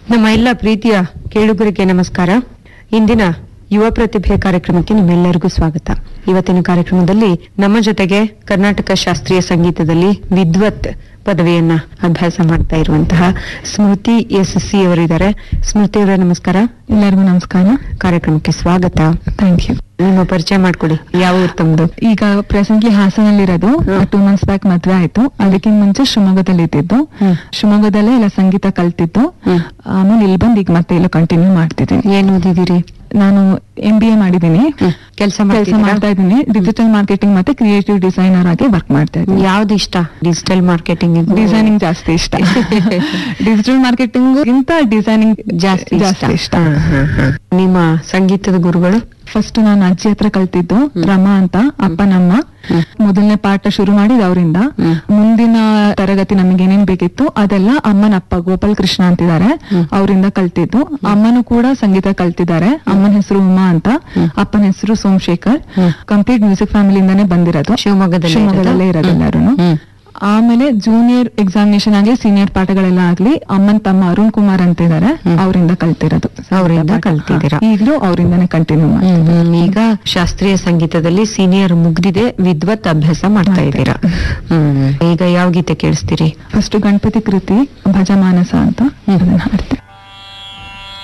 ನಮ್ಮ ಎಲ್ಲ ಪ್ರೀತಿಯ ಕೇಳುಗರಿಗೆ ನಮಸ್ಕಾರ ಇಂದಿನ ಯುವ ಪ್ರತಿಭೆ ಕಾರ್ಯಕ್ರಮಕ್ಕೆ ನಿಮ್ಮೆಲ್ಲರಿಗೂ ಸ್ವಾಗತ ಇವತ್ತಿನ ಕಾರ್ಯಕ್ರಮದಲ್ಲಿ ನಮ್ಮ ಜೊತೆಗೆ ಕರ್ನಾಟಕ ಶಾಸ್ತ್ರೀಯ ಸಂಗೀತದಲ್ಲಿ ವಿದ್ವತ್ ಪದವಿಯನ್ನ ಅಭ್ಯಾಸ ಮಾಡ್ತಾ ಇರುವಂತಹ ಸ್ಮೃತಿ ಎಸ್ ಸಿ ಅವರಿದ್ದಾರೆ ಸ್ಮೃತಿ ಅವರ ನಮಸ್ಕಾರ ಎಲ್ಲರಿಗೂ ನಮಸ್ಕಾರ ಕಾರ್ಯಕ್ರಮಕ್ಕೆ ಸ್ವಾಗತ ಥ್ಯಾಂಕ್ ಯು ನಿಮ್ಮ ಪರಿಚಯ ಮಾಡ್ಕೊಡಿ ಯಾವ ಊರು ತಮ್ದು ಈಗ ಪ್ರೆಸೆಂಟ್ಲಿ ಹಾಸನಲ್ಲಿರೋದು ಹ್ಮ್. ಟೂ ಮಂತ್ಸ್ ಬ್ಯಾಕ್ ಮದ್ವೆ ಆಯ್ತು ಅದಕ್ಕಿಂತ ಮುಂಚೆ ಶಿವಮೊಗ್ಗದಲ್ಲಿ ಇದ್ದಿದ್ದು ಹ್ಮ್. ಶಿವಮೊಗ್ಗದಲ್ಲೇ ಎಲ್ಲ ಸಂಗೀತ ಕಲ್ತಿದ್ದು ಹ್ಮ್. ಆಮೇಲೆ ಇಲ್ಲಿ ಬಂದು ಈಗ ಮತ್ತೆ ಇಲ್ಲಿ ಕಂಟಿನ್ಯೂ ಮಾಡ್ತಿದ್ದೀನಿ ಏನ್ ಓದಿದಿರಿ ನಾನು ಎಂ ಬಿ ಎ ಮಾಡಿದ್ದೀನಿ ಕೆಲಸ ಕೆಲಸ ಮಾಡ್ತಾ ಇದ್ದೀನಿ ಡಿಜಿಟಲ್ ಮಾರ್ಕೆಟಿಂಗ್ ಮತ್ತೆ ಕ್ರಿಯೇಟಿವ್ ಡಿಸೈನರ್ ಆಗಿ ವರ್ಕ್ ಮಾಡ್ತಾ ಇದ್ದೀನಿ ಯಾವ್ದು ಇಷ್ಟ ಡಿಜಿಟಲ್ ಮಾರ್ಕೆಟಿಂಗ್ ಡಿಸೈನಿಂಗ್ ಜಾಸ್ತಿ ಇಷ್ಟ ಡಿಜಿಟಲ್ ಮಾರ್ಕೆಟಿಂಗ್ ಗಿಂತ ಡಿಸೈನಿಂಗ್ ಜಾಸ್ತಿ ಜಾಸ್ತಿ ಇಷ್ಟ ಹಾ, ಹಾ, ಹಾ. ನಿಮ್ಮ ಸಂಗೀತದ ಗುರುಗಳು ಫಸ್ಟ್ ನಾನು ಅಜ್ಜಿ ಹತ್ರ ಕಲ್ತಿದ್ದು ಹ್ಮ್. ರಮಾ ಅಂತ ಅಪ್ಪನಮ್ಮ ಹ್ಮ್. ಮೊದಲನೇ ಪಾಠ ಶುರು ಮಾಡಿದ್ ಅವರಿಂದ ಹ್ಮ್. ಮುಂದಿನ ತರಗತಿ ನಮಗೆ ಏನೇನ್ ಬೇಕಿತ್ತು ಅದೆಲ್ಲ ಅಮ್ಮನ ಅಪ್ಪ ಗೋಪಾಲ್ ಕೃಷ್ಣ ಅಂತಿದ್ದಾರೆ ಹ್ಮ್. ಅವರಿಂದ ಕಲ್ತಿದ್ದು ಅಮ್ಮನು ಕೂಡ ಸಂಗೀತ ಕಲ್ತಿದ್ದಾರೆ ಅಮ್ಮನ ಹೆಸರು ಉಮಾ ಅಂತ ಹ್ಮ್. ಅಪ್ಪನ ಹೆಸರು ಸೋಮಶೇಖರ್ ಹ್ಮ್. ಕಂಪ್ಲೀಟ್ ಮ್ಯೂಸಿಕ್ ಫ್ಯಾಮಿಲಿಯಿಂದಾನೇ ಬಂದಿರೋದು ಶಿವಮೊಗ್ಗದಲ್ಲೇ ಶಿವಮೊಗ್ಗದಲ್ಲೇ ಇರೋದಾ? ಇರೋದು ಎಲ್ಲಾರುನು ಹ್ಮ್. ಆಮೇಲೆ ಜೂನಿಯರ್ ಎಕ್ಸಾಮಿನೇಷನ್ ಆಗ್ಲಿ ಸೀನಿಯರ್ ಪಾಠಗಳೆಲ್ಲ ಆಗ್ಲಿ ಅಮ್ಮನ್ ತಮ್ಮ ಅರುಣ್ ಕುಮಾರ್ ಅಂತ ಇದ್ದಾರೆ ಹ್ಮ್. ಅವರಿಂದ ಕಲ್ತಿರೋದು ಅವ್ರಿಂದ ಕಲ್ತಿದ್ದೀರಾ? ಹಾ. ಈಗ್ಲೂ ಅವರಿಂದಾನೇ ಕಂಟಿನ್ಯೂ ಮಾಡಿ ಹ್ಮ್, ಹ್ಮ್. ಈಗ ಶಾಸ್ತ್ರೀಯ ಸಂಗೀತದಲ್ಲಿ ಸೀನಿಯರ್ ಮುಗ್ದಿದೆ ವಿದ್ವತ್ ಅಭ್ಯಾಸ ಮಾಡ್ತಾ ಇದ್ದೀರಾ ಹ್ಮ್ ಈಗ ಯಾವ ಗೀತೆ ಕೇಳಿಸ್ತೀರಿ ಫಸ್ಟ್ ಗಣಪತಿ ಕೃತಿ ಭಜಮಾನಸ ಅಂತ ಹ್ಮ್. ಅದನ್ನ ಹಾಡ್ತೀನಿ